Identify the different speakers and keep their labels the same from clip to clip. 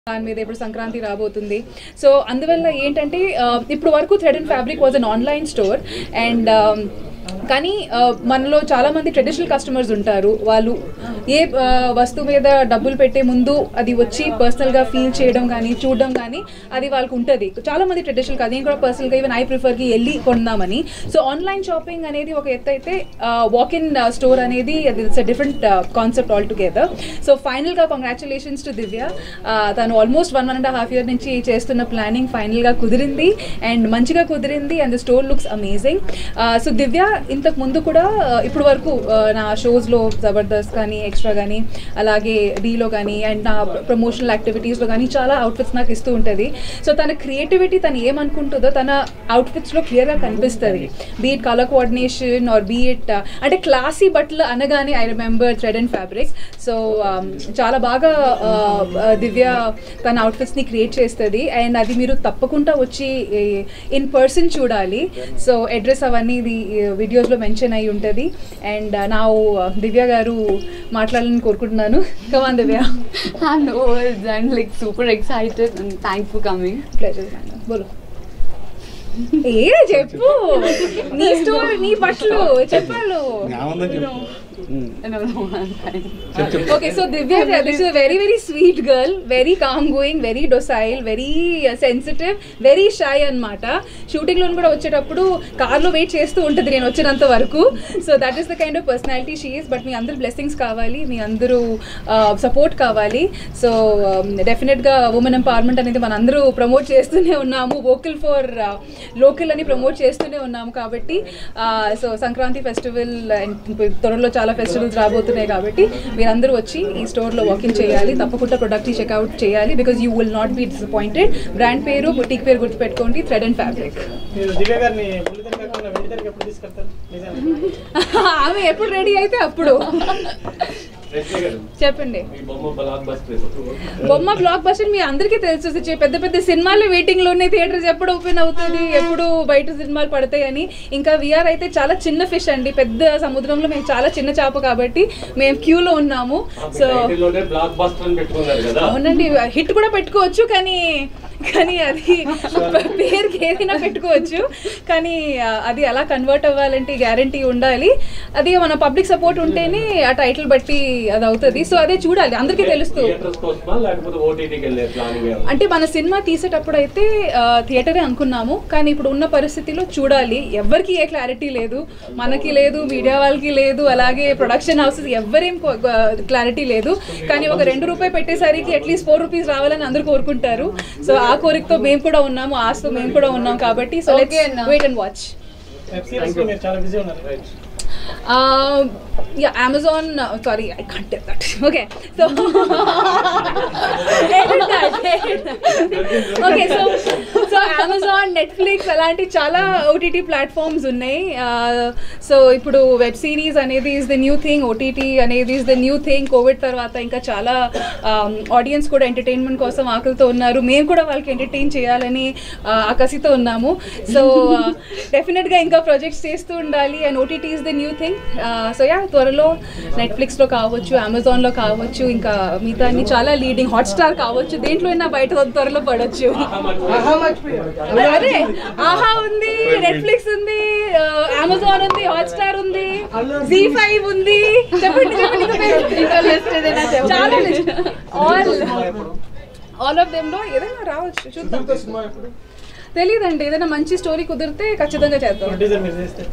Speaker 1: దాని మీద ఇప్పుడు సంక్రాంతి రాబోతుంది సో అందువల్ల ఏంటంటే ఆ, ఇప్పుడు వరకు thread and fabric was an online store and కానీ ఆ, మనలో చాలా మంది ట్రెడిషనల్ కస్టమర్స్ ఉంటారు వాళ్ళు ఏ ఆ, వస్తువు మీద డబ్బులు పెట్టే ముందు అది వచ్చి పర్సనల్గా ఫీల్ చేయడం కానీ చూడడం కానీ అది వాళ్ళకు ఉంటుంది చాలా మంది ట్రెడిషనల్ కాదు నేను కూడా పర్సనల్గా ఈవెన్ ఐ ప్రిఫర్కి వెళ్ళి కొందామని సో ఆన్లైన్ షాపింగ్ అనేది ఒక ఎత్తు అయితే వాక్ ఇన్ స్టోర్ అనేది అది it's different concept all together so ఫైనల్గా కంగ్రాచులేషన్స్ టు దివ్య ఆ, తను almost one one and half year నుంచి చేస్తున్న ప్లానింగ్ ఫైనల్గా కుదిరింది అండ్ మంచిగా కుదిరింది and the store looks amazing so Divya ఇంతకు ముందు కూడా ఆ, ఇప్పుడు వరకు ఆ, నా షోస్లో జబర్దస్త్ కానీ ఎక్స్ట్రా కానీ అలాగే డీలో కానీ అండ్ నా ప్రమోషనల్ యాక్టివిటీస్లో కానీ చాలా అవుట్ఫిట్స్ నాకు ఇస్తూ ఉంటుంది సో తన క్రియేటివిటీ తను ఏమనుకుంటుందో తన అవుట్ఫిట్స్లో క్లియర్గా కనిపిస్తుంది be it colour coordination or be it అంటే క్లాసీ బట్టలు అనగానే I remember thread and fabrics so చాలా బాగా ఆ, ఆ, దివ్య తన అవుట్ఫిట్స్ని క్రియేట్ చేస్తుంది అండ్ అది మీరు తప్పకుండా వచ్చి ఇన్ పర్సన్ చూడాలి సో అడ్రస్ అవన్నీ ఇది వీడియోస్లో మెన్షన్ అయి ఉంటుంది అండ్ నా దివ్య గారు మాట్లాడాలని కోరుకుంటున్నాను come on Divya
Speaker 2: I'm no words. I'm like super excited and thanks for coming.
Speaker 1: Pleasure బోలో ఏ చెప్పు నీ స్టోరీ నీ బట్టలు చెప్పాలు
Speaker 3: జ్ఞానం చెప్పు
Speaker 2: No, no, I'm fine.
Speaker 3: చెప్పు చెప్పు
Speaker 1: okay so Divya this is very very sweet girl very calm going very docile very sensitive very shy అనమాట షూటింగ్లో కూడా వచ్చేటప్పుడు కార్లో వెయిట్ చేస్తూ ఉంటుంది నేను వచ్చినంత వరకు so that is the kind of personality she's but మీ అందరు బ్లెస్సింగ్స్ కావాలి మీ అందరూ సపోర్ట్ కావాలి సో డెఫినెట్గా ఉమెన్ ఎంపవర్మెంట్ అనేది మన అందరూ ప్రమోట్ చేస్తూనే ఉన్నాము వోకల్ ఫర్ లోకల్ అని ప్రమోట్ చేస్తూనే ఉన్నాము కాబట్టి సో సంక్రాంతి ఫెస్టివల్ త్వరలో చాలా ఫెస్టివల్స్ రాబోతున్నాయి కాబట్టి మీరందరూ వచ్చి ఈ స్టోర్లో వాకింగ్ చేయాలి తప్పకుండా ప్రొడక్ట్ని చెక్అవుట్ చేయాలి because you will not be disappointed brand పేరు బుటీక్ పేరు గుర్తుపెట్టుకోండి థ్రెడ్ అండ్ ఫ్యాబ్రిక్
Speaker 4: మీరు దివ్య గారిని బుల్లితెర కాకుండా వెండితెరకి ఎప్పుడు తీసుకెళ్తారు నిజంగా
Speaker 1: ఆమె ఎప్పుడు రెడీ అయితే అప్పుడు చెప్పండి
Speaker 5: Bomma Blockbuster
Speaker 1: Bomma Blockbuster మీ అందరికీ తెలుసు చి- పెద్ద పెద్ద సినిమాలు వెయిటింగ్ లో ఉన్నాయి థియేటర్స్ ఎప్పుడు ఓపెన్ అవుతుంది ఎప్పుడు బయట సినిమాలు పడతాయని ఇంకా విఆర్ అయితే చాలా చిన్న ఫిష్ అండి పెద్ద సముద్రంలో మేము చాలా చిన్న చేప కాబట్టి మేము క్యూలో ఉన్నాము సో
Speaker 5: లోనే బ్లాక్ బస్టర్ అని పెట్టుకున్నారు కదా
Speaker 1: అవునండి హిట్ కూడా పెట్టుకోవచ్చు కానీ కానీ అది పేరుకి ఏదైనా పెట్టుకోవచ్చు కానీ ఆ, అది అలా కన్వర్ట్ అవ్వాలంటే గ్యారంటీ ఉండాలి అది మన పబ్లిక్ సపోర్ట్ ఉంటేనే ఆ టైటిల్ బట్టి అది అవుతుంది సో అదే చూడాలి అందరికీ తెలుస్తూ
Speaker 5: థియేటర్స్ కోసమా లేకపోతే ఓటీటీకి వెళ్ళే ప్లానింగ్
Speaker 1: అంటే మన సినిమా తీసేటప్పుడు అయితే ఆ, థియేటరే అనుకున్నాము కానీ ఇప్పుడు ఉన్న పరిస్థితిలో చూడాలి ఎవరికి ఏ క్లారిటీ లేదు మనకి లేదు మీడియా వాళ్ళకి లేదు అలాగే ప్రొడక్షన్ హౌసెస్ ఎవరేం క్లారిటీ లేదు కానీ ఒక రెండు రూపాయి పెట్టేసరికి అట్లీస్ట్ ఫోర్ రూపీస్ రావాలని అందరూ కోరుకుంటారు సో ఆ కోరికతో మేము కూడా ఉన్నాము ఆశతో మేము కూడా ఉన్నాం కాబట్టి సో
Speaker 2: Okay, అన్న.
Speaker 1: Wait and watch
Speaker 4: web series లో మీరు చాలా బిజీ ఉన్నారు
Speaker 1: yeah Amazon sorry I can't tell that okay so okay so so Amazon Netflix అలాంటి చాలా ఓటీటీ ప్లాట్ఫామ్స్ ఉన్నాయి సో ఇప్పుడు వెబ్ సిరీస్ అనేది is the new thing OTT అనేది is the new thing COVID తర్వాత ఇంకా చాలా ఆడియన్స్ కూడా ఎంటర్టైన్మెంట్ కోసం ఆకలితో ఉన్నారు మేము కూడా వాళ్ళకి ఎంటర్టైన్ చేయాలని ఆ, ఆకసితో ఉన్నాము సో డెఫినెట్గా ఇంకా ప్రాజెక్ట్స్ చేస్తూ ఉండాలి and OTT is the new thing so yeah త్వరలో నెట్ఫ్లిక్స్లో కావచ్చు అమెజాన్లో కావచ్చు ఇంకా మిగతా అన్ని చాలా లీడింగ్ హాట్స్టార్ కావచ్చు దేంట్లో అయినా బయట త్వరలో పడవచ్చు అదే ఆహా ఉంది నెట్ఫ్లిక్స్ ఉంది అమెజాన్ ఉంది హాట్స్టార్ ఉంది జీ ఫైవ్ ఉంది చెప్పండి చెప్పండి ఇంకా పేరు.
Speaker 2: ఇంకా list ఏదైనా చెప్పండి.
Speaker 1: చాలా ఆల్ ఆల్ ఆఫ్ దెమ్ లో ఏదైనా రావచ్చు చూద్దాం తెలియదండి ఏదైనా మంచి స్టోరీ కుదిరితే ఖచ్చితంగా చేద్దాం
Speaker 4: ప్రొడ్యూసర్ మీరు చేస్తే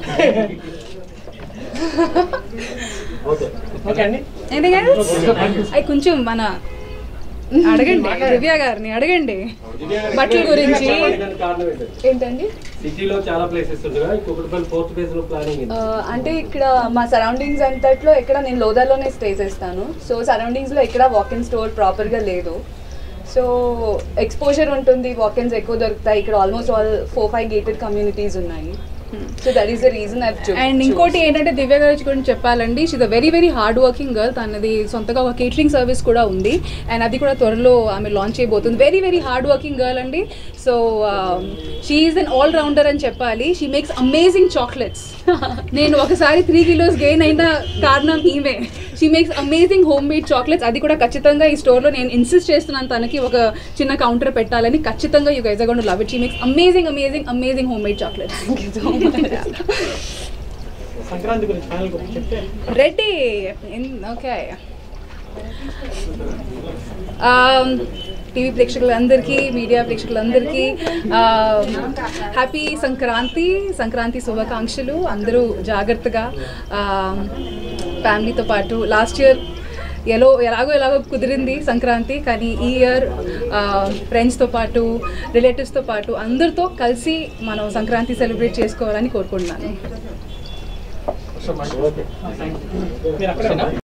Speaker 4: ఓకే అండి
Speaker 1: ఎందుకంటే అవి కొంచెం మన అడగండి దివ్య గారిని అడగండి బట్టల గురించి
Speaker 5: కారణం ఏంటంటే
Speaker 2: ఏంటండి
Speaker 5: సిటీలో చాలా ప్లేసెస్ ఉంది కదా ఇంకొకటి ఫోర్త్ ప్లేస్ లో ప్లానింగ్
Speaker 2: ఆ, అంటే ఇక్కడ మా సరౌండింగ్స్ అంతట్లో ఎక్కడ నేను లోదాలోనే స్టే చేస్తాను సో సరౌండింగ్స్లో ఎక్కడ వాక్ ఇన్ స్టోర్ ప్రాపర్గా లేదు సో ఎక్స్పోజర్ ఉంటుంది వాక్ ఇన్స్ ఎక్కువ దొరుకుతాయి ఇక్కడ almost all four five gated communities ఉన్నాయి so that is the reason I
Speaker 1: and ఇంకోటి ఏంటంటే దివ్య గారి గురించి చెప్పాలండి she's a very very hard working girl తనది సొంతగా ఒక కేటరింగ్ సర్వీస్ కూడా ఉంది అండ్ అది కూడా త్వరలో ఆమె లాంచ్ చేయబోతుంది very very hard working girl అండి so she is an all rounder అని చెప్పాలి షీ మేక్స్ అమేజింగ్ చాక్లెట్స్ నేను ఒకసారి త్రీ కిలోస్ గెయిన్ అయిన కారణం ఈమె she makes amazing home made chocolates అది కూడా ఖచ్చితంగా ఈ స్టోర్లో నేను ఇన్సిస్ట్ చేస్తున్నాను తనకి ఒక చిన్న కౌంటర్ పెట్టాలని ఖచ్చితంగా you guys gonna love it she makes amazing amazing amazing home made chocolates
Speaker 4: Sankranti గురించి ఫైనల్ గురించి చెప్తే
Speaker 1: రెడీ ఓకే టీవీ ప్రేక్షకులందరికీ మీడియా ప్రేక్షకులందరికీ హ్యాపీ సంక్రాంతి సంక్రాంతి శుభాకాంక్షలు అందరూ జాగ్రత్తగా ఫ్యామిలీతో పాటు లాస్ట్ ఇయర్ ఎలో ఎలాగో ఎలాగో కుదిరింది సంక్రాంతి కానీ ఈ ఇయర్ ఫ్రెండ్స్తో పాటు రిలేటివ్స్తో పాటు అందరితో కలిసి మనం సంక్రాంతి సెలబ్రేట్ చేసుకోవాలని కోరుకుంటున్నాను
Speaker 4: మీరు అక్కడ